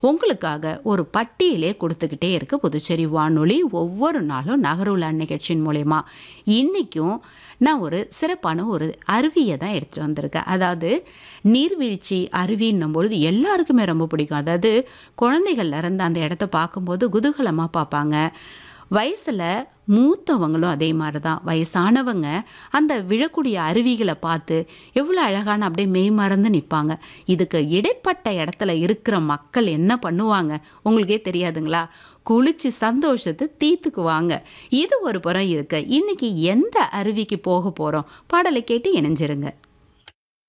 உங்களுக்காக ஒரு பட்டியலே கொடுத்துக்கிட்டே இருக்கு புதுச்சேரி வானொலி ஒவ்வொரு நாளும் நகருலா நிகழ்ச்சியின் மூலயமா இன்றைக்கும் நான் ஒரு சிறப்பான ஒரு அருவியை தான் எடுத்துகிட்டு வந்திருக்கேன் அதாவது நீர்வீழ்ச்சி அருவின்னும் பொழுது எல்லாருக்குமே ரொம்ப பிடிக்கும் அதாவது குழந்தைகள்ல இருந்து அந்த இடத்த பார்க்கும்போது குதூகலமாக பார்ப்பாங்க வயசில் மூத்தவங்களும் அதே மாதிரி தான் வயசானவங்க அந்த விழக்கூடிய அருவிகளை பார்த்து எவ்வளோ அழகான அப்படியே மெய் மறந்து நிற்பாங்க இதுக்கு இடைப்பட்ட இடத்துல இருக்கிற மக்கள் என்ன பண்ணுவாங்க உங்களுக்கே தெரியாதுங்களா குளிச்சு சந்தோஷத்தை தீத்துக்குவாங்க இது ஒரு புறம் இருக்கு இன்னைக்கு எந்த அருவிக்கு போக போகிறோம் பாடலை கேட்டு இணைஞ்சிருங்க